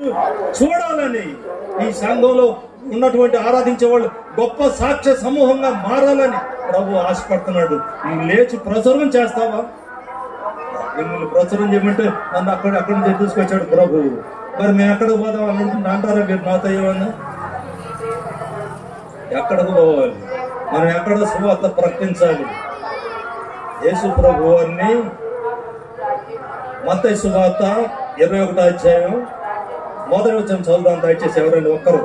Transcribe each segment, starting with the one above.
చూడాలని ఈ సంఘంలో ఉన్నటువంటి ఆరాధించే వాళ్ళు గొప్ప సాక్ష్య సమూహంగా మారాలని ప్రభు ఆశపడుతున్నాడు నువ్వు లేచి ప్రచురం చేస్తావా మిమ్మల్ని ప్రచురం చేయమంటే నన్ను అక్కడ అక్కడి నుంచి తీసుకొచ్చాడు ప్రభు మరి మేము ఎక్కడికి పోదాం అని అనుకుంటే అంటారా మీరు నాతో ఏమన్నా ఎక్కడికి పోవాలి మనం ఎక్కడ సువార్త ప్రకటించాలి యేసు ప్రభు వారిని మత్తయి సువార్త ఇరవై ఒకటో అధ్యాయం మొదటి వచ్చిన చదువుదాం దయచేసి ఎవరైనా ఒక్కరు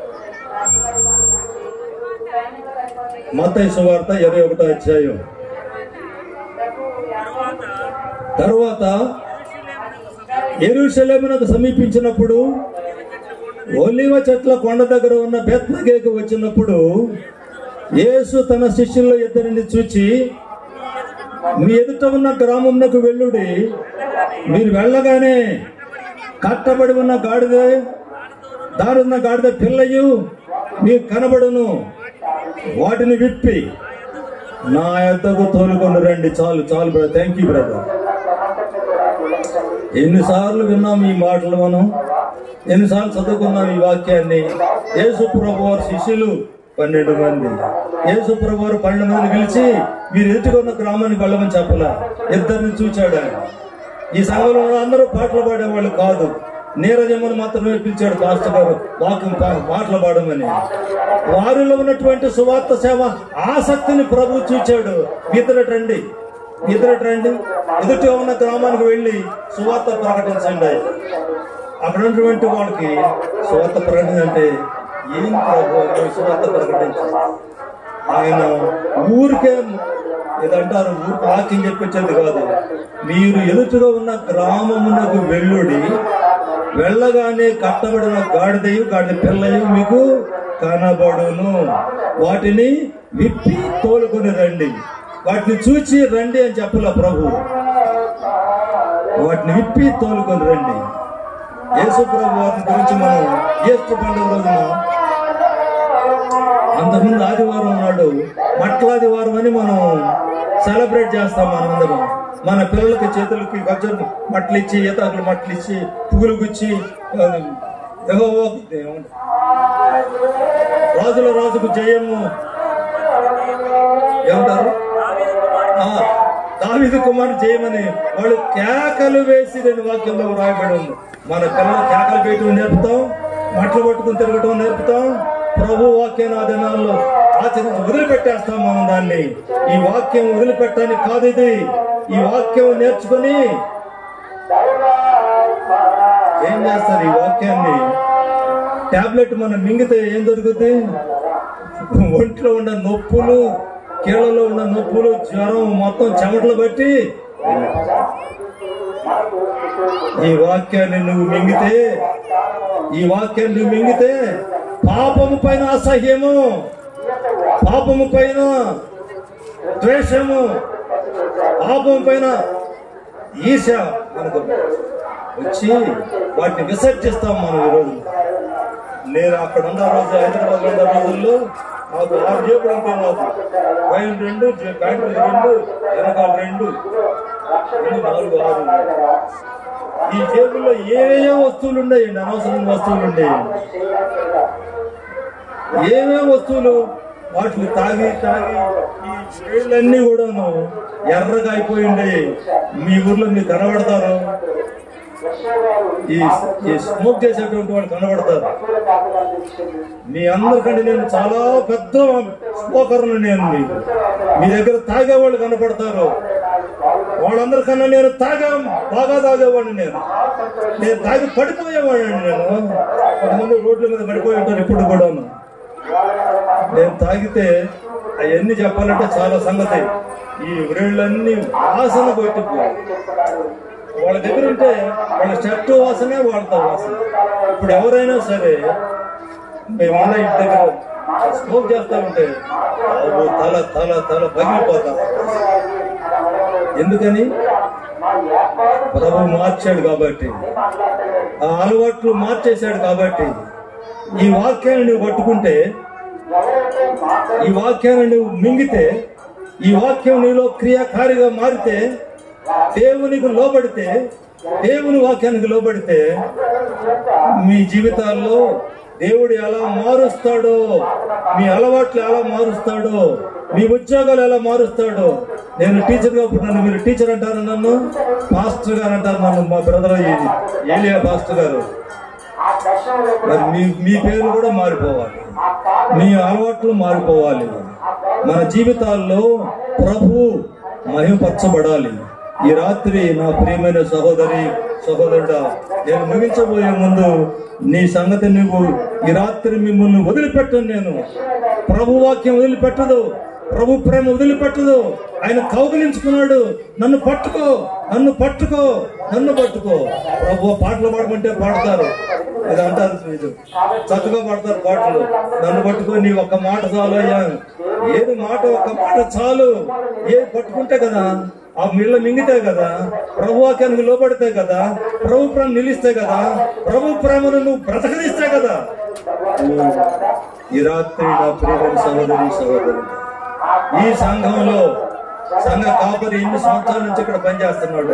మత్తయి సువార్త ఇరవై ఒకటో అధ్యాయం తరువాత ఎరుషలేమునకు సమీపించినప్పుడు ఒలివ చెట్ల కొండ దగ్గర ఉన్న బెత్నగేకు వచ్చినప్పుడు యేసు తన శిష్యుల్లో ఇద్దరిని చూచి మీ ఎదుట ఉన్న గ్రామంనకు వెళ్ళుడి మీరు వెళ్ళగానే కట్టబడి ఉన్న గాడిద దారున్న గాడిద పిల్లయు మీకు కనబడును వాటిని విప్పి నా యొద్దకు తోలుకొని రండి చాలు చాలు బ్రదర్ థ్యాంక్ యూ బ్రదర్ ఎన్నిసార్లు విన్నాం ఈ మాటలు మనం ఎన్నిసార్లు చదువుకున్నాం ఈ వాక్యాన్ని యేసు ప్రభు వారి శిష్యులు పన్నెండు మంది యేసు ప్రభు వారు పన్నెండు మంది పిలిచి మీరు ఎదుటికున్న గ్రామానికి వెళ్ళమని చెప్పలా ఇద్దరిని చూచాడు ఆయన ఈ సంఘంలో ఉన్న అందరూ పాటలు పాడేవాళ్ళు కాదు నీరజమ్మని మాత్రమే పిలిచాడు పాస్టర్ గారు వాక్యం పా- పాటలు పాడమని వారిలో ఉన్నటువంటి సువార్త సేవ ఆసక్తిని ప్రభు చూచాడు ఇద్దరట రండి ఇద్దరట రండి ఎదుటి ఉన్న గ్రామానికి వెళ్ళి సువార్త ప్రకటించండి అక్కడ ఉన్నటువంటి వాళ్ళకి సువార్త ప్రకటన అంటే ఏం ప్రభు ఈ సువార్త ప్రకటించాలి ఆయన ఊరికే ఇదంటారు ఊరికి వాక్యం చెప్పించేది కాదు మీరు ఎదుటిగా ఉన్న గ్రామమునకు వెళ్ళుడి వెళ్ళగానే కట్టబడిన గాడిదయు గాడిద పిల్లయు మీకు కనబడును వాటిని విప్పి తోలుకొని రండి వాటిని చూచి రండి అని చెప్పలే ప్రభు వాటిని విప్పి తోలుకొని రండి యేసు ప్రభు వారి గురించి మనం ఏసు పండుగ రోజున అంతకుముందు ఆదివారం నాడు మట్లాదివారం అని మనం సెలబ్రేట్ చేస్తాం మనందరం మన పిల్లలకి చేతులకి గజ్జలు మట్లు ఇచ్చి ఈతాకులు మట్లు ఇచ్చి పువ్వులు గుచ్చి ఆ, యెహోవా ఏమంటారు? రాజుల రాజుకు జయము ఏమంటారు ఆ, దావీదు కుమారు జయమని వాళ్ళు కేకలు వేసి నేను వాక్యంలో రాయబడి ఉంది మన పిల్లలు కేకలు వేయటం నేర్పుతాం మట్లు పట్టుకుని తిరగటం నేర్పుతాం ప్రభు వాక్యాన్ని ఆ దినాల్లో ఆచరించి వదిలిపెట్టేస్తాం మనం దాన్ని ఈ వాక్యం వదిలిపెట్టడానికి కాదు ఇది ఈ వాక్యం నేర్చుకొని ఏం చేస్తారు ఈ వాక్యాన్ని టాబ్లెట్ మనం మింగితే ఏం దొరుకుతుంది ఒంట్లో ఉన్న నొప్పులు కీళ్ళలో ఉన్న నొప్పులు జ్వరం మొత్తం చెమటలు బట్టి ఈ వాక్యాన్ని నువ్వు మింగితే ఈ వాక్యాన్ని నువ్వు మింగితే పాపము పైన అసహ్యము పాపము పైన ద్వేషము పాపం పైన ఈశ మనకు వచ్చి వాటిని విసర్జిస్తాం మనం ఈరోజు నేను అక్కడ ఉన్న రోజు హైదరాబాద్ ఉన్న రోజుల్లో నాకు ఆరు జేబులు ఉంటాయి నాకు పైన రెండు జే- ప్యాంట్లు రెండు వెనకాల రెండు రెండు నాలుగు ఆరు ఈ జేబుల్లో ఏ ఏ వస్తువులు ఉన్నాయండి అనవసరమైన వస్తువులు ఉండేవి ఏమేం వస్తువులు వాటిని తాగి తాగి ఈ వేళ్ళన్నీ కూడాను ఎర్రగా అయిపోయి ఉండేవి మీ ఊర్లో మీరు కనబడతారు ఈ ఈ స్మోక్ చేసేటువంటి వాళ్ళు కనబడతారు మీ అందరికంటే నేను చాలా పెద్ద స్మోకర్ను నేను మీకు. మీ దగ్గర తాగేవాళ్ళు కనపడతారు వాళ్ళందరికన్నా నేను తాగా బాగా తాగేవాడిని నేను నేను తాగి పడిపోయేవాడిని నేను కొంతమంది రోడ్ల మీద పడిపోయి ఉంటారు ఇప్పుడు కూడాను నేను తాగితే అవన్నీ చెప్పాలంటే చాలా సంగతి ఈ వ్రేళ్ళన్నీ వాసన కొట్టిపోయి వాళ్ళ దగ్గర ఉంటే వాళ్ళ షర్టు వాసనే వాడతారు వాసన ఇప్పుడు ఎవరైనా సరే మేమన్నా ఇంటి దగ్గర స్మోక్ చేస్తా ఉంటే అబ్బో తల తల తల పగిలిపోతాం ఎందుకని ప్రభు మార్చాడు కాబట్టి ఆ అలవాట్లు మార్చేశాడు కాబట్టి ఈ వాక్యాన్ని నువ్వు పట్టుకుంటే ఈ వాక్యాన్ని నువ్వు మింగితే ఈ వాక్యం నీలో క్రియాకారిగా మారితే దేవునికి లోబడితే దేవుని వాక్యానికి లోబడితే మీ జీవితాల్లో దేవుడు ఎలా మారుస్తాడో మీ అలవాట్లు ఎలా మారుస్తాడో మీ ఉద్యోగాలు ఎలా మారుస్తాడో నేను టీచర్ గా పుట్టినాను మీరు టీచర్ అంటారు నన్ను పాస్టర్ గారు అంటారు నన్ను మా బ్రదర్ ఏలియా పాస్టర్ గారు మరి మీ మీ పేరు కూడా మారిపోవాలి మీ అలవాట్లు మారిపోవాలి మన జీవితాల్లో ప్రభు మహిమపరచబడాలి ఈ రాత్రి నా ప్రియమైన సహోదరి సహోదరుడా నేను ముగించబోయే ముందు నీ సంగతి నువ్వు ఈ రాత్రి మిమ్మల్ని వదిలిపెట్టను నేను ప్రభు వాక్యం వదిలిపెట్టదు ప్రభు ప్రేమ వదిలిపెట్టదు ఆయన కౌగిలించుకున్నాడు నన్ను పట్టుకో నన్ను పట్టుకో నన్ను పట్టుకో ప్రభు పాటలు పాడమంటే పాడతారు ఇది అంటారు ఇది చక్కగా పాడతారు పాటలు నన్ను పట్టుకో నీ ఒక్క మాట చాలు అయ్యా ఏది మాట ఒక్క మాట చాలు ఏది పట్టుకుంటే కదా ఆ మిళ్ళ మింగితే కదా ప్రభు వాక్యానికి లోబడితే కదా ప్రభు ప్రేమ నిలిస్తే కదా ప్రభు ప్రేమను నువ్వు బ్రతకనిస్తే కదా ఈ రాత్రి నా ప్రియమైన సహోదరి సహోదరు ఈ సంఘంలో సంఘ కాపరి ఎన్ని సంవత్సరాల నుంచి ఇక్కడ పనిచేస్తున్నాడు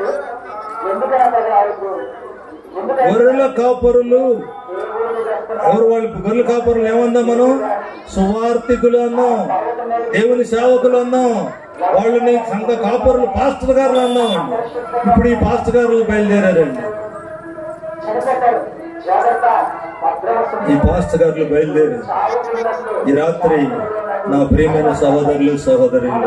గొర్రెల కాపరులు ఎవరు వాళ్ళు గొర్రెల కాపరులు ఏమన్నాం మనం సువార్థికులు అన్నాం దేవుని సేవకులు అన్నాం వాళ్ళని సంఘ కాపరులు పాస్టర్ గారు అన్నాం ఇప్పుడు ఈ పాస్టర్ గారు బయలుదేరారండి ఈ పాస్టర్ గారు బయలుదేరారు ఈ రాత్రి నా ప్రియమైన సహోదరులు సహోదరులు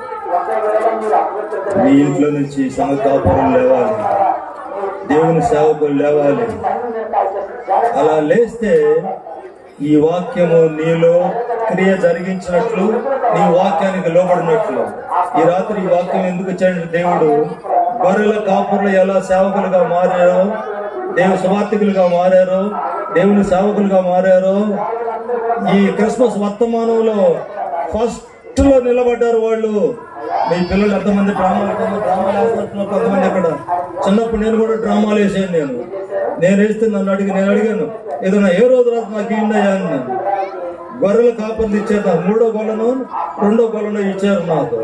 మీ ఇంట్లో నుంచి సంఘ కాపురం లేవాలి దేవుని సేవకులు లేవాలి అలా లేస్తే ఈ వాక్యము నీలో క్రియ జరిగించినట్లు నీ వాక్యానికి లోబడినట్లు ఈ రాత్రి ఈ వాక్యం ఎందుకు ఇచ్చాడు దేవుడు గొర్రెల కాపురులు ఎలా సేవకులుగా మారారో దేవు సువార్థికులుగా మారారో దేవుని సేవకులుగా మారారో ఈ క్రిస్మస్ వర్తమానంలో ఫస్ట్ లో నిలబడ్డారు వాళ్ళు మీ పిల్లలు ఎంతమంది డ్రామాలు కొంతమంది డ్రామాలు వేస్తున్నారు కొంతమంది అక్కడ చిన్నప్పుడు నేను కూడా డ్రామాలు వేసాను నేను నేను వేస్తే నన్ను అడిగి నేను అడిగాను ఏదైనా ఏ రోజు రాదు నాకు ఇయ్యండియా అని నేను గొర్రెల కాపర్లు ఇచ్చారు నాకు మూడో గొల్లను రెండో గొల్లను ఇచ్చారు నాకు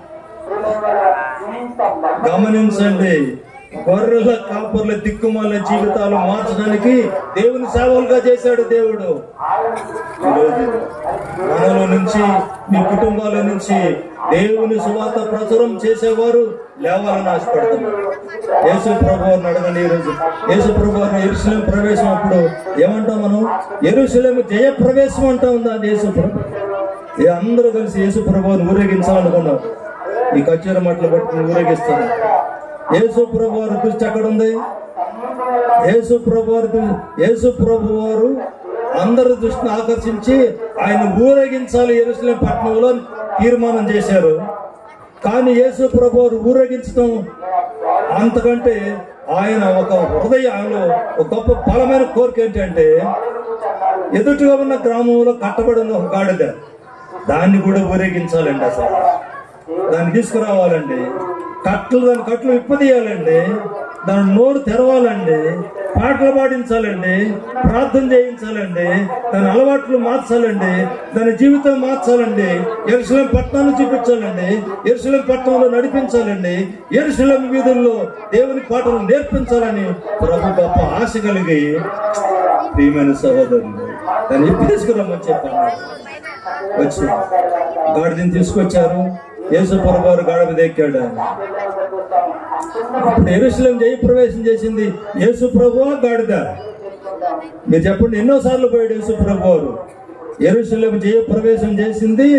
గమనించండి గొర్రెల కాపర్ల దిక్కుమాల జీవితాలు మార్చడానికి దేవుని సేవలుగా చేశాడు దేవుడు ఈరోజు మనలో నుంచి మీ కుటుంబాల నుంచి దేవుని సువార్త ప్రచురం చేసేవారు లేవాలని ఆశపడుతున్నారు యేసు ప్రభు అడగండి ఈరోజు యేసు ప్రభు ఎరుసలేం ప్రవేశం అప్పుడు ఏమంటాం మనం ఎరుసలేం జయ ప్రవేశం అంటాం దాన్ని యేసు ప్రభు ఏ అందరూ కలిసి యేసు ప్రభువుని ఊరేగించాలనుకున్నారు ఈ కచ్చేర మట్లు పట్టుకుని ఊరేగిస్తారు యేసు ప్రభు వారి దృష్టి ఎక్కడ ఉంది యేసు ప్రభు వారి దృష్టి- యేసు ప్రభు వారు అందరి దృష్టిని ఆకర్షించి ఆయన ఊరేగించాలి ఎరుసలేం పట్టణంలో తీర్మానం చేశారు కానీ యేసు ప్రభు వారు ఊరేగించడం అంతకంటే ఆయన ఒక హృదయంలో ఒక గొప్ప బలమైన కోరిక ఏంటంటే ఎదుటిగా ఉన్న గ్రామంలో కట్టబడి ఉన్న ఒక గాడిద దాన్ని కూడా ఊరేగించాలండి అసలు దాన్ని తీసుకురావాలండి కట్లు దాని కట్లు విప్పదీయాలండి దాని నోరు తెరవాలండి పాటలు పాడించాలండి ప్రార్థన చేయించాలండి దాని అలవాట్లు మార్చాలండి దాని జీవితం మార్చాలండి ఎరుసలేం పట్టణాన్ని చూపించాలండి ఎరుసలేం పట్టణంలో నడిపించాలండి ఎరుసలేం వీధుల్లో దేవుని పాటలు నేర్పించాలని ప్రభు గొప్ప ఆశ కలిగి ప్రియమైన సహోదరులు దాన్ని ఎప్పుడు తీసుకురమ్మని చెప్పాను వచ్చి గాడిదని తీసుకొచ్చారు యేసుపుర వారు గాడి మీద ఎక్కాడు ఆయన ఇప్పుడు ఎరుసలేం జయప్రవేశం చేసింది యేసు ప్రభు గాడిద మీరు చెప్పండి ఎన్నోసార్లు పోయాడు యేసు ప్రభు వారు ఎరుసలేం జయప్రవేశం చేసింది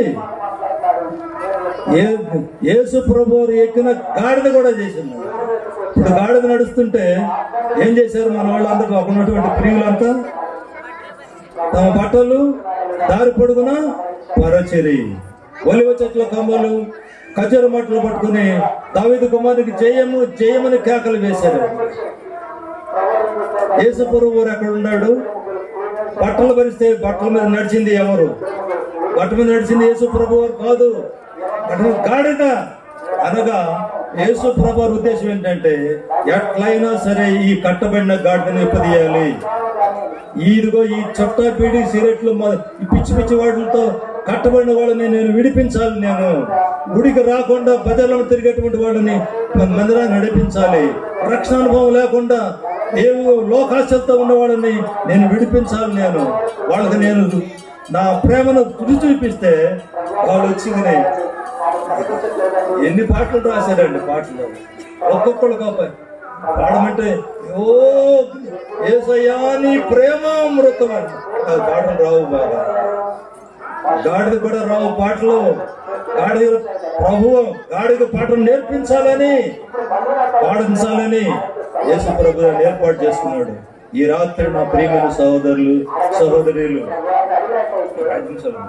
ఏ- యేసు ప్రభు వారు ఎక్కిన గాడిద కూడా చేసింది ఇప్పుడు గాడిద నడుస్తుంటే ఏం చేశారు మన వాళ్ళందరూ అక్కడ ఉన్నటువంటి ప్రియులంతా తమ బట్టలు దారి పొడుగున పరచిరి ఒలివ చెట్ల కమ్మలు ఖజర మట్టలు పట్టుకుని దావిదు కుమారునికి జయము జయమని కేకలు వేశారు యేసుపురు ఊరు ఎక్కడ ఉన్నాడు బట్టలు భరిస్తే బట్టల మీద నడిచింది ఎవరు బట్ట మీద నడిచింది యేసు ప్రభు వారు కాదు బట్ట మీద గాడిద అనగా యేసు ప్రభు వారి ఉద్దేశం ఏంటంటే ఎట్లయినా సరే ఈ కట్టబడిన గాడిదను విప్పదీయాలి ఇదిగో ఈ చొట్టా పీడి సిగరెట్లు మ- ఈ పిచ్చి పిచ్చి వాటితో కట్టబడిన వాళ్ళని నేను విడిపించాలి నేను గుడికి రాకుండా బజార్లో తిరిగేటువంటి వాళ్ళని మన మందిరాన్ని నడిపించాలి రక్షణ అనుభవం లేకుండా ఏవో లోకాశలతో ఉన్న వాళ్ళని నేను విడిపించాలి నేను వాళ్ళకి నేను నా ప్రేమను రుచి చూపిస్తే వాళ్ళు వచ్చింది ఎన్ని పాటలు రాశారండి పాటలు ఒక్కొక్కరు గొప్ప పాడమంటే ఓ ఏసయ్యా నీ ప్రేమ అమృతం అంట అది పాటలు రావు బాగా గాడిద కూడా రావు పాటలు గాడిద ప్రభు గాడిద పాటలు నేర్పించాలని పాడించాలని యేసు ప్రభు ఏర్పాటు చేసుకున్నాడు ఈ రాత్రి నా ప్రియమైన సహోదరులు సహోదరులు ప్రార్థించాలండి.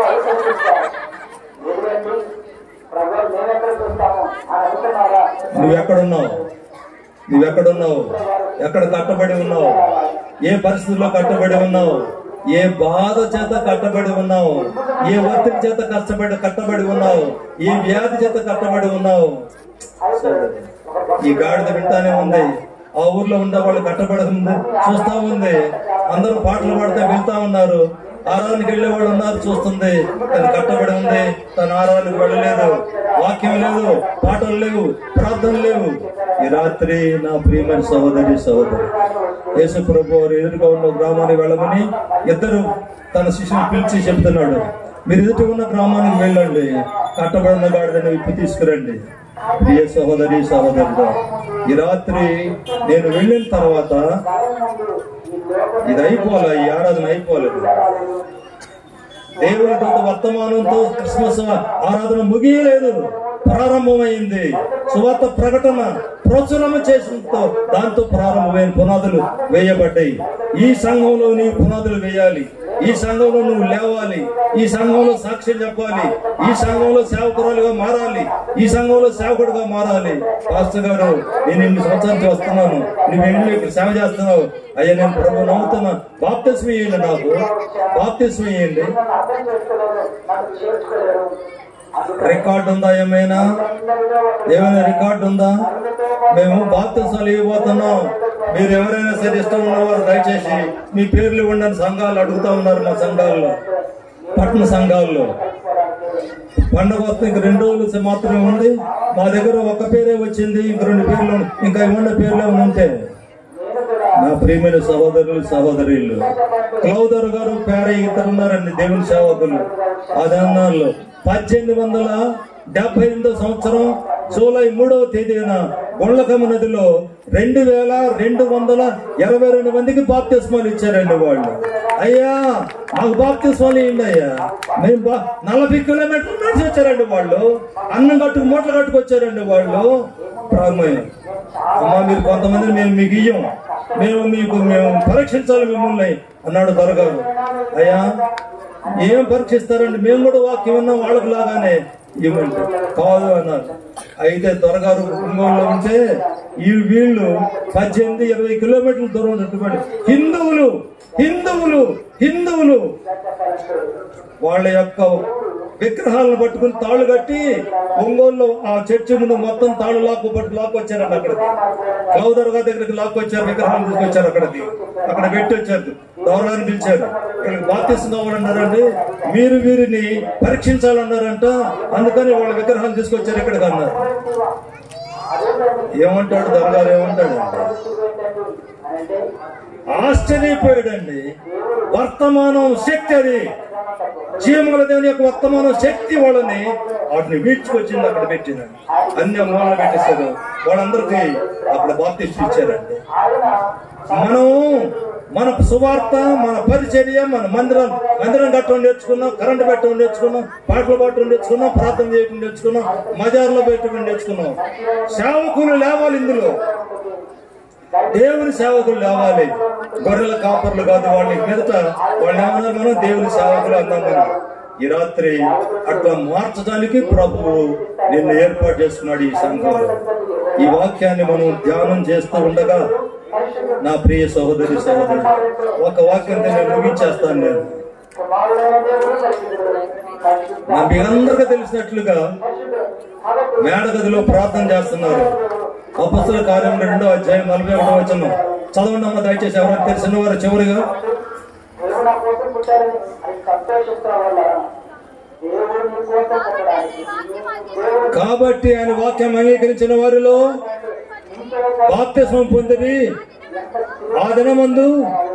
నువ్వెక్కడున్నావు నువ్వెక్కడున్నావు ఎక్కడ కట్టబడి ఉన్నావు ఏ పరిస్థితుల్లో కట్టబడి ఉన్నావు ఏ బాధ చేత కట్టబడి ఉన్నావు ఏ ఒత్తిడి చేత కష్టపడి కట్టబడి ఉన్నావు ఏ వ్యాధి చేత కట్టబడి ఉన్నావు సోదరి, ఈ గాడిద వింటానే ఉంది ఆ ఊర్లో ఉండే వాళ్ళు కట్టబడి ఉంది చూస్తా ఉంది అందరూ పాటలు పాడితే వెళ్తా ఉన్నారు ఆరాధనకి వెళ్ళే వాళ్ళు ఉన్నారు చూస్తుంది తను కట్టబడి ఉంది తన ఆరాధనకు వెళ్ళలేదు వాక్యం లేదు పాటలు లేవు ప్రార్థనలు లేవు ఈ రాత్రి నా ప్రియమైన సహోదరి సహోదరి యేసు ప్రభు వారు ఎదురుగా ఉన్న గ్రామానికి వెళ్ళమని ఇద్దరు తన శిష్యుని పిలిచి చెప్తున్నాడు మీరు ఎదుటి ఉన్న గ్రామానికి వెళ్ళండి కట్టబడిన గాడిదని విప్పి తీసుకురండి ప్రియ సహోదరి సహోదరుడు ఈ రాత్రి నేను వెళ్ళిన తర్వాత ఇది అయిపోలే ఈ ఆరాధన అయిపోలేదు దేవుని దూత వర్తమానంతో క్రిస్మస్ ఆరాధన ముగియలేదు ప్రారంభమైంది సువార్త ప్రకటన ప్రోత్సాహం చేసినతో దాంతో ప్రారంభమైన పునాదులు వేయబడ్డాయి ఈ సంఘంలో నీ పునాదులు వేయాలి ఈ సంఘంలో నువ్వు లేవాలి ఈ సంఘంలో సాక్ష్యం చెప్పాలి ఈ సంఘంలో సేవకురాలుగా మారాలి ఈ సంఘంలో సేవకుడుగా మారాలి పాస్టర్ గారు నేను ఇన్ని సంవత్సరాలు వస్తున్నాను నువ్వు వెళ్ళి ఇక్కడ సేవ చేస్తున్నావు అయ్యా నేను ప్రభు నమ్ముతున్నా బాప్తిస్మ ఇయ్యండి నాకు బాప్తిస్మ ఇయ్యండి రికార్డు ఉందా ఏమైనా ఏమైనా రికార్డు ఉందా మేము బాప్తిసాలు ఇవ్వబోతున్నాం మీరు ఎవరైనా సరే ఇష్టం ఉన్నవారు దయచేసి మీ పేర్లు ఇవ్వండి సంఘాలు అడుగుతా ఉన్నారు మా సంఘాల్లో పట్టణ సంఘాల్లో పండగ వస్తే ఇంక రెండు రోజులు మాత్రమే ఉంది మా దగ్గర ఒక పేరే వచ్చింది ఇంక రెండు పేర్లు ఉన్నాయి. ఇంకా ఇవ్వండి పేర్లు ఏమైనా ఉంటే నా ప్రియమైన సహోదరులు సహోదరులు క్లౌదర్ గారు పేర ఇద్దరు ఉన్నారండి దేవుని సేవకులు ఆ దినాల్లో పద్దెనిమిది వందల డెబ్బై ఎనిమిదో సంవత్సరం జూలై మూడవ తేదీన గుండ్లకమ్మ నదిలో రెండు వేల రెండు వందల ఇరవై రెండు మందికి బాప్తిస్మాలు ఇచ్చారండి వాళ్ళు అయ్యా మాకు బాప్తిస్మాలు ఇవ్వండి అయ్యా మేము బా- నలభై కిలోమీటర్లు నడిచి వచ్చారండి వాళ్ళు అన్నం కట్టుకు మూటలు కట్టుకొచ్చారండి వాళ్ళు ప్రారంభమైన అమ్మా మీరు కొంతమంది మేము మీకు ఇయ్యం మేము మీకు మేము పరీక్షించాలి మిమ్మల్ని అన్నాడు దొరగారు అయ్యా ఏం పరీక్షిస్తారండి మేము కూడా వాక్యం ఉన్నాం వాళ్ళకి లాగానే ఇవ్వండి కాదు అన్నారు అయితే దొరగారు ఒంగోలులో ఉంటే ఈ వీళ్ళు పద్దెనిమిది ఇరవై కిలోమీటర్ల దూరం ఉన్నటువంటి హిందువులు హిందువులు హిందువులు వాళ్ళ యొక్క విగ్రహాలను పట్టుకుని తాళ్ళు కట్టి ఒంగోలులో ఆ చర్చి ముందు మొత్తం తాళ్ళు లాక్కు పట్టు లాక్కొచ్చారండి అక్కడికి క్లౌదర్ గారి దగ్గరికి లాక్కొచ్చారు విగ్రహాలు తీసుకొచ్చారు అక్కడికి అక్కడ పెట్టి వచ్చారు దౌరాన్ని పిలిచారు ఇక్కడికి బాప్తిసం కావాలన్నారండి మీరు వీరిని పరీక్షించాలన్నారంట అందుకని వాళ్ళ విగ్రహాలు తీసుకొచ్చారు ఇక్కడికి అన్నారు ఏమంటాడు దొరగారు ఏమంటాడు ఆశ్చర్యపోయాడండి వర్తమానం శక్తి అది జీవముల దేవుని యొక్క వర్తమానం శక్తి వాళ్ళని వాటిని వీడ్చుకొచ్చింది అక్కడ పెట్టిందండి అన్ని మూలలు పెట్టేశారు వాళ్ళందరికీ అక్కడ బాప్తిస్ట్ ఇచ్చారండి మనం మన సువార్త మన పరిచర్య మన మందిరం మందిరం కట్టడం నేర్చుకున్నాం కరెంట్ పెట్టడం నేర్చుకున్నాం పాటలు పాడటం నేర్చుకున్నాం ప్రార్థన చేయడం నేర్చుకున్నాం మజార్లో పెట్టడం నేర్చుకున్నాం సేవకులు లేవాలి ఇందులో దేవుని సేవకులు లేవాలి గొర్రెల కాపర్లు కాదు వాళ్ళ మీదట వాళ్ళు ఏమన్నారు మనం దేవుని సేవకులు అన్నామని ఈ రాత్రి అట్లా మార్చడానికి ప్రభువు నిన్ను ఏర్పాటు చేసుకున్నాడు ఈ సంఘంలో ఈ వాక్యాన్ని మనం ధ్యానం చేస్తూ ఉండగా నా ప్రియ సహోదరి సహోదరు ఒక వాక్యంతో నేను ముగించేస్తాను నేను నా మీ అందరికీ తెలిసినట్లుగా మేడగదిలో ప్రార్థన చేస్తున్నారు అపస్తుల కార్యం రెండో అధ్యాయం నలభై ఒకటో వచ్చిన చదవండి అమ్మ దయచేసి ఎవరైనా తెలిసిన వారు చివరిగా దేవుడు నా కోసం పుట్టారని అది సంతోషిస్తున్న వల్ల దేవుడు నీ కోసం పుట్టడానికి దేవుడు కాబట్టి ఆయన వాక్యం అంగీకరించిన వారిలో బాప్తిస్మం పొందిరి ఆ దినమందు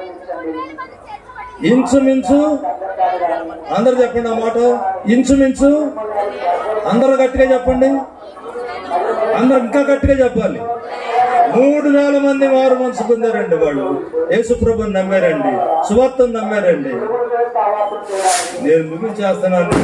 ఇంచుమించు అందరు చెప్పండి ఆ మాట ఇంచుమించు అందరూ గట్టిగా చెప్పండి అందరు ఇంకా గట్టిగా చెప్పాలి మూడు వేల మంది వారు మనసు పొందారండి వాళ్ళు యేసుప్రభుని నమ్మారండి సువార్తను నమ్మారండి నేను ముగించేస్తున్నాను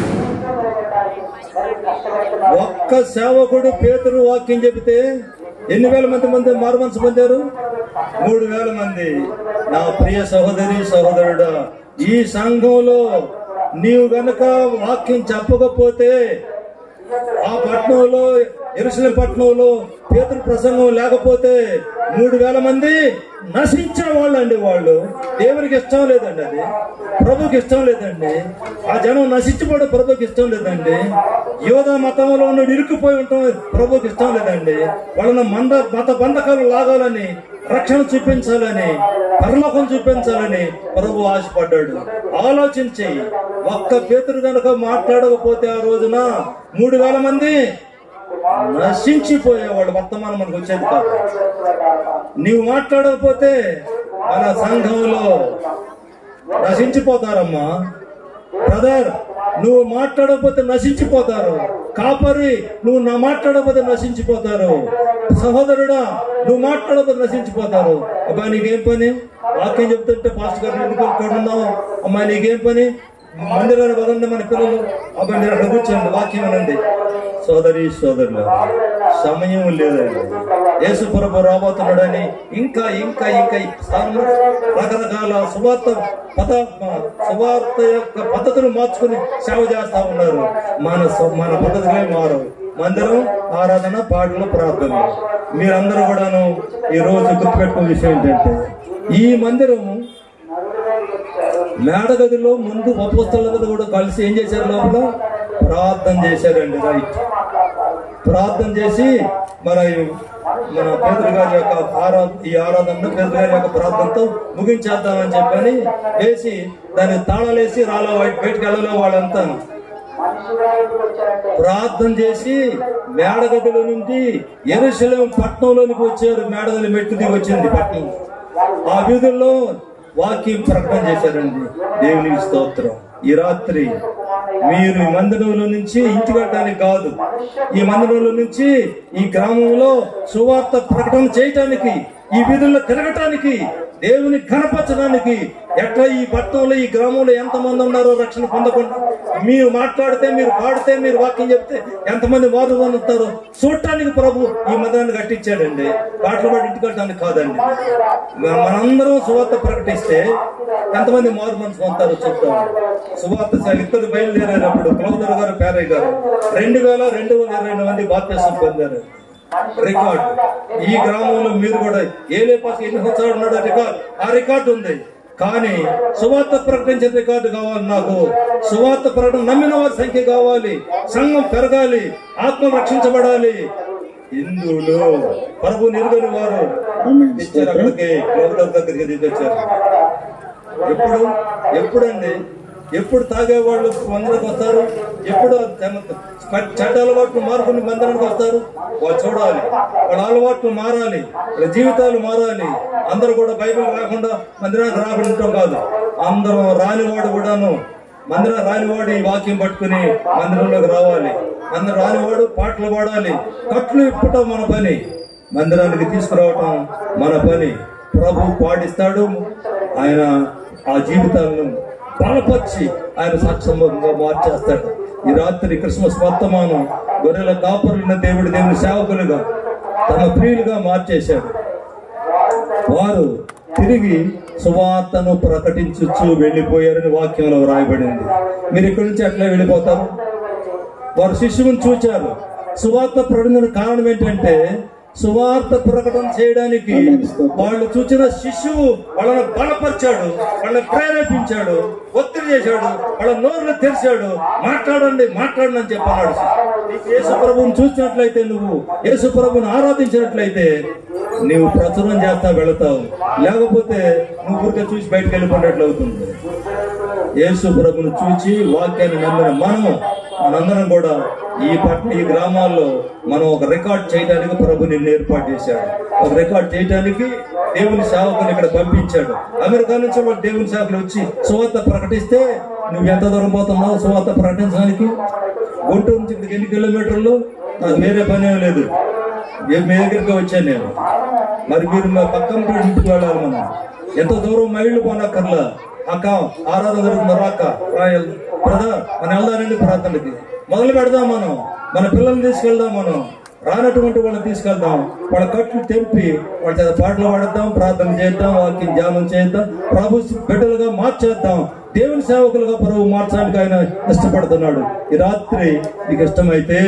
ఒక్క సేవకుడు పేతురు వాక్యం చెబితే ఎన్ని వేల మంది మంది మారు మనసు పొందారు మూడు వేల మంది నా ప్రియ సహోదరి సహోదరుడా ఈ సంఘంలో నీవు గనక వాక్యం చెప్పకపోతే ఆ పట్టణంలో ఎరుసలేం పట్టణంలో పేతురు ప్రసంగం లేకపోతే మూడు వేల మంది నశించిన వాళ్ళు అండి వాళ్ళు దేవునికి ఇష్టం లేదండి అది ప్రభుకి ఇష్టం లేదండి ఆ జనం నశించిపోవడం ప్రభుకి ఇష్టం లేదండి యోధ మతంలో ఉన్న ఇరుక్కుపోయి ఉండటం ప్రభుకి ఇష్టం లేదండి వాళ్ళని మంద మత బంధకాలు లాగాలని రక్షణ చూపించాలని పరలోకం చూపించాలని ప్రభు ఆశపడ్డాడు ఆలోచించి ఒక్క పేతురు గనక మాట్లాడకపోతే ఆ రోజున మూడు వేల మంది నశించిపోయేవాళ్ళు వర్తమానం మనకు వచ్చేది కాదు నీవు మాట్లాడకపోతే మన సంఘంలో నశించిపోతారమ్మా బ్రదర్ నువ్వు మాట్లాడకపోతే నశించిపోతారు కాపరి నువ్వు నా మాట్లాడకపోతే నశించిపోతారు సహోదరుడా నువ్వు మాట్లాడకపోతే నశించిపోతారు అబ్బాయి నీకేం పని వాక్యం చెప్తుంటే పాస్టర్ గారు ఎందుకు ఇక్కడ ఉన్నావు అమ్మాయి నీకేం పని మందిరాన్ని వదండి మన పిల్లలు అబ్బాయి మీరు అక్కడ కూర్చోండి వాక్యం అనండి సోదరి సోదరులు సమయం లేదండి యేసు ప్రభు రాబోతున్నాడని ఇంకా ఇంకా ఇంకా ఈ స్థానంలో రకరకాల సువార్త పద సువార్త యొక్క పద్ధతులు మార్చుకుని సేవ చేస్తా ఉన్నారు మన సు- మన పద్ధతులే మారవు మందిరం ఆరాధన పాటలు ప్రార్థన మీరందరూ కూడాను ఈ రోజు గుర్తుపెట్టుకున్న విషయం ఏంటంటే ఈ మందిరము మేడగదిలో ముందు ఉపస్థలందరూ కూడా కలిసి ఏం చేశారు లోపల ప్రార్థన చేశారండి రైట్ ప్రార్థన చేసి మన మన పేదల గారి యొక్క ఆరా ఈ ఆరాధన పేదల గారి యొక్క ప్రార్థనతో ముగించేద్దామని చెప్పని వేసి దానికి తాళాలేసి రాలో బయటకు వెళ్ళలో వాళ్ళంతా మనిషిగా ఎందుకు వచ్చారంటే ప్రార్థన చేసి మేడగదిలో నుండి ఎరుశలేం పట్నంలోనికి వచ్చారు మేడగది మెట్టు దిగి వచ్చింది పట్నం ఆ వీధుల్లో వాక్యం ప్రకటన చేశారండి దేవునికి స్తోత్రం ఈ రాత్రి మీరు ఈ మందిరంలో నుంచి ఇంటికి వెళ్ళడానికి కాదు ఈ మందిరంలో నుంచి ఈ గ్రామంలో సువార్త ప్రకటన చేయటానికి ఈ వీధుల్లో తిరగటానికి దేవుని కనపరచడానికి ఎట్లా ఈ పట్టణంలో ఈ గ్రామంలో ఎంతమంది ఉన్నారో రక్షణ పొందకుండా మీరు మాట్లాడితే మీరు పాడితే మీరు వాక్యం చెప్తే ఎంతమంది వారు ఉంటారో చూడటానికి ప్రభు ఈ మందిరాన్ని కట్టించాడండి పాటలు పాడి ఇంటికి వెళ్ళడానికి కాదండి మ- మనందరం సువార్త ప్రకటిస్తే ఎంతమంది మారు మనసు పొందుతారో చూద్దాం సువార్త సార్ ఇద్దరు బయలుదేరేటప్పుడు క్లౌదర్ గారు పేరయ్య గారు రెండు వేల రెండు వందల రెండు మంది బాప్తీసం పొందారు రికార్డ్ ఈ గ్రామంలో మీరు కూడా ఏలే పాస్ ఎన్ని సంవత్సరాలు ఉన్నాడో రికార్డ్ ఆ రికార్డు ఉంది కానీ సువార్త ప్రకటించే రికార్డు కావాలి నాకు సువార్త ప్రకటన నమ్మిన వారి సంఖ్య కావాలి సంఘం పెరగాలి ఆత్మ రక్షించబడాలి హిందువులు ప్రభు నిరుగని వారు ఇచ్చారు అక్కడికి లోకల్ దగ్గరికి తీసుకొచ్చారు ఎప్పుడు ఎప్పుడండి ఎప్పుడు తాగేవాళ్ళు మందిరానికి వస్తారు ఎప్పుడు తమ చెడ్డ అలవాట్లు మారుకుని మందిరానికి వస్తారు వాళ్ళు చూడాలి వాళ్ళ అలవాట్లు మారాలి వాళ్ళ జీవితాలు మారాలి అందరూ కూడా బైబిల్ రాకుండా మందిరానికి రాకుండా ఉండటం కాదు అందరూ రానివాడు కూడాను మందిరం రానివాడు ఈ వాక్యం పట్టుకుని మందిరంలోకి రావాలి మందిరం రానివాడు పాటలు పాడాలి కట్లు ఇప్పటం మన పని మందిరానికి తీసుకురావటం మన పని ప్రభు పాటిస్తాడు ఆయన ఆ జీవితాలను బలపరిచి ఆయన సాక్షంగా మార్చేస్తాడు ఈ రాత్రి క్రిస్మస్ వర్తమానం గొర్రెల కాపరులున్న దేవుడు దేవుని సేవకులుగా తమ ప్రియులుగా మార్చేశాడు వారు తిరిగి సువార్తను ప్రకటించుచు వెళ్ళిపోయారని వాక్యంలో వ్రాయబడింది మీరు ఇక్కడి నుంచి ఎట్లా వెళ్ళిపోతారు వారు శిష్యుని చూచారు సువార్త ప్రకటన కారణం ఏంటంటే సువార్త ప్రకటన చేయడానికి వాళ్ళు చూచిన శిశువు వాళ్ళని బలపరిచాడు వాళ్ళని ప్రేరేపించాడు ఒత్తిడి చేశాడు వాళ్ళ నోర్లు తెరిచాడు మాట్లాడండి మాట్లాడండి అని చెప్పన్నాడు యేసు ప్రభువుని చూసినట్లయితే నువ్వు యేసు ప్రభువుని ఆరాధించినట్లయితే నువ్వు ప్రచురం చేస్తా వెళతావు లేకపోతే నువ్వు ఊరికే చూసి బయటకు వెళ్ళిపోయినట్లు అవుతుంది యేసు ప్రభును చూచి వాక్యాన్ని నమ్మిన మనము మనందరం కూడా ఈ పట్ల ఈ గ్రామాల్లో మనం ఒక రికార్డ్ చేయడానికి ప్రభు నిన్ను ఏర్పాటు చేశాడు ఒక రికార్డ్ చేయడానికి దేవుని సేవకుని ఇక్కడ పంపించాడు అమెరికా నుంచి వాళ్ళు దేవుని సేవకులు వచ్చి సువార్త ప్రకటిస్తే నువ్వు ఎంత దూరం పోతున్నావు సువార్త ప్రకటించడానికి గుంటూరు నుంచి ఇక్కడికి ఎన్ని కిలోమీటర్లు నాకు వేరే పని ఏం లేదు ఏ- మీ దగ్గరికి వచ్చాను నేను మరి మీరు మా పక్కన ఇంటికి వెళ్ళాలి మనం ఎంత దూరం మైళ్ళు పోనక్కర్లా అక్క ఆరాధన జరుగుతుంది రాక బ్రదర్ మనం వెళ్దానండి ప్రార్థనకి మొదలు పెడదాం మనం మన పిల్లల్ని తీసుకెళ్దాం మనం రానటువంటి వాళ్ళని తీసుకెళ్దాం వాళ్ళ కట్లు తెంపి వాళ్ళ చేత పాటలు పాడద్దాం ప్రార్థన చేద్దాం వాక్యం ధ్యానం చేద్దాం ప్రభు బిడ్డలుగా మార్చేద్దాం దేవుని సేవకులుగా ప్రభు మార్చడానికి ఆయన ఇష్టపడుతున్నాడు ఈ రాత్రి నీకు ఇష్టమైతే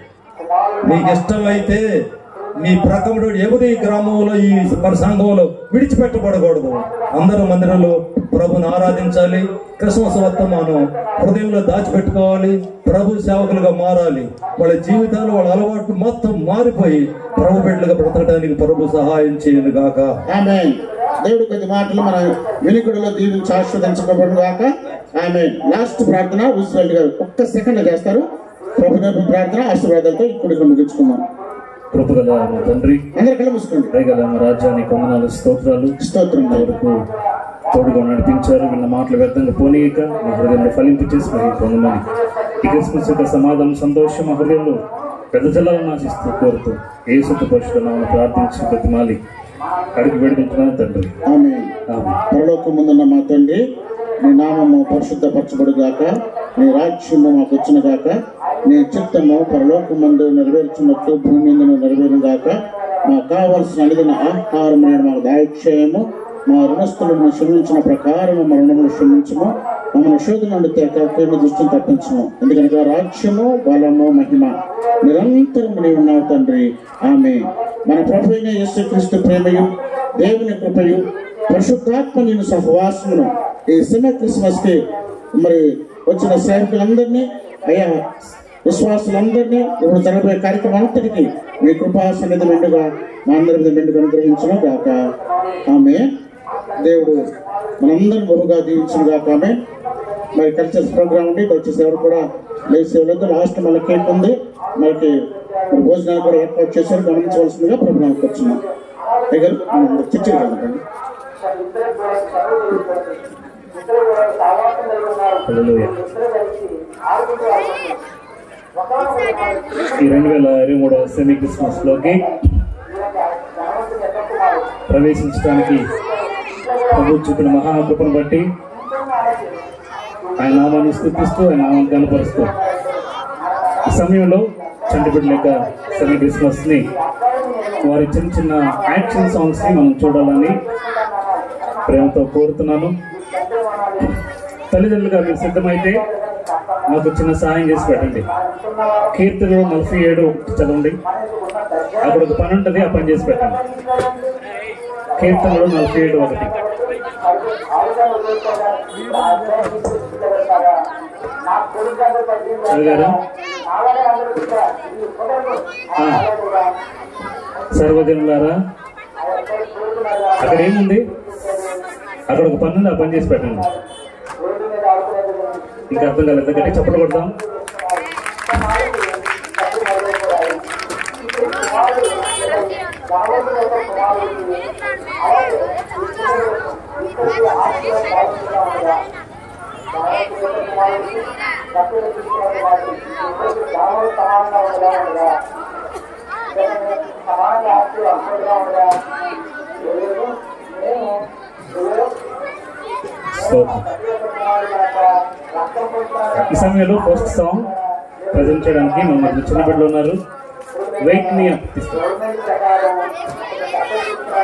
నీకు ఇష్టమైతే నీ ప్రకముడు ఎవరు ఈ గ్రామంలో ఈ మన సంఘంలో విడిచిపెట్టబడకూడదు అందరూ మందిరంలో ప్రభుని ఆరాధించాలి క్రిస్మస్ వర్తమానం హృదయంలో దాచిపెట్టుకోవాలి ప్రభు సేవకులుగా మారాలి వాళ్ళ జీవితాలు వాళ్ళ అలవాట్లు మొత్తం మారిపోయి ప్రభు బిడ్డలుగా బ్రతకడానికి ప్రభు సహాయం చేయను గాక ఆమె దేవుడు కొద్ది మాటలు మన వినికుడిలో దీవించి ఆస్వాదించబడిన గాక ఆమె లాస్ట్ ప్రార్థన ఉజ్వల్ గారు ఒక్క సెకండ్ చేస్తారు ప్రభు తరపు ప్రార్థన ఆశీర్వాదాలతో ఇప్పుడు ముగించుకుందాం కృపగల మా తండ్రి అందరి కళ్ళు మూసుకోండి దయగల మా రాజ్యానికి వందనాలు స్తోత్రాలు స్తోత్రం వరకు తోడుగా నడిపించారు వీళ్ళ మాటలు వ్యర్థంగా పోనీయక మా హృదయంలో ఫలింపు చేసి మరి పొందమని ఈ క్రిస్మస్ యొక్క సమాధానం సంతోషం మా హృదయంలో పెద్ద జలాలను ఆశిస్తూ కోరుతూ ఏ సుఖ పరిశుభ్రమాలను ప్రార్థించి ప్రతిమాలి అడిగి పెడుకుంటున్నాను తండ్రి ఆమె ఆమె పరలోకం ముందున్న మా తండ్రి నీ నామము పరిశుద్ధపరచబడు గాక నీ రాజ్యము మాకు వచ్చిన గాక నీ చిత్తము పరలోకం ముందు నెరవేర్చున్నట్లు భూమి మీద నెరవేరును గాక మాకు కావలసిన అడిగిన ఆహారం నేడు మాకు దాయక్షయము మా రుణస్థులను క్షమించిన ప్రకారం మా రుణములు క్షమించము మమ్మల్ని శోధన నుండి కీడు దృష్టిని తప్పించము ఎందుకనగా రాజ్యము బలము మహిమ నిరంతరం నీ ఉన్నావు తండ్రి ఆమె మన ప్రభు అయిన యేసుక్రీస్తు ప్రేమయు దేవుని కృపయు పరిశుద్ధాత్మ నేను సహవాసమును ఈ సినిమా క్రిస్మస్ కి మరి వచ్చిన సేవకులందరినీ అయ్యా విశ్వాసులందరినీ ఇప్పుడు జరగబోయే కార్యక్రమం అంతటికి మీ కృపా సన్నిధి మెండుగా మా అందరి మీద మెండుగా అనుగ్రహించను గాక ఆమె దేవుడు మనందరం బహుగా దీవించిన గాక ఆమె మరి కల్చర్స్ ప్రోగ్రామ్ ఉంది దయచేసి ఎవరు కూడా లేచి వెళ్ళొద్దు లాస్ట్ మళ్ళీ కేక్ ఉంది మనకి మరి భోజనాలు కూడా ఏర్పాటు చేశారు గమనించవలసిందిగా ప్రభుత్వం వచ్చినాం దగ్గర చర్చకి వెళ్ళకండి ఇద్దరు కూడా చదువు ఇద్దరు కూడా సావాసం కలిగి ఉన్నారు హల్లెలూయా. ఇద్దరు కలిసి ఆడుకుంటూ ఆడుకుంటారు ఒకనొక ఈ రెండు వేల ఇరవై మూడవ సెమీ క్రిస్మస్ లోకి ధనవంతుని ఎక్కకుమారు ప్రవేశించడానికి ప్రభు చూపిన మహాకృపను బట్టి ఆయన నామాన్ని స్థుతిస్తూ ఆయన నామాన్ని కనపరుస్తూ ఈ సమయంలో చంటిబిడ్డ యొక్క సెమీ క్రిస్మస్ ని వారి చిన్న చిన్న యాక్షన్ సాంగ్స్ ని మనం చూడాలని ప్రేమతో కోరుతున్నాను తల్లిదండ్రులుగా మీరు సిద్ధమైతే మాకు చిన్న సహాయం చేసి పెట్టండి కీర్తనలు నలభై ఏడు ఒకటి చదవండి అక్కడ ఒక పని ఉంటుంది ఆ పని చేసి పెట్టండి కీర్తనలు నలభై ఏడు ఒకటి నా కొడుకు అందరూ పద్దెనిమిది చదివారా అలాగే అందరూ కూడా ఇది కుదరదు ఆ. సర్వజనులారా అక్కడ ఏముంది అక్కడ ఒక పని ఉంది ఆ పని చేసి పెట్టండి రోడ్డు మీద ఆడుకునేది ఇంకా అర్థం కాలేదు ఎందుకంటే చప్పట్లు కొడదాం స్తోత్రం. ఈ సమయంలో ఫస్ట్ సాంగ్ ప్రజెంట్ చేయడానికి మన మధ్య చిన్న బిడ్డలు ఉన్నారు వెయిట్ మీ అప్ గవర్నమెంట్ ప్రకారం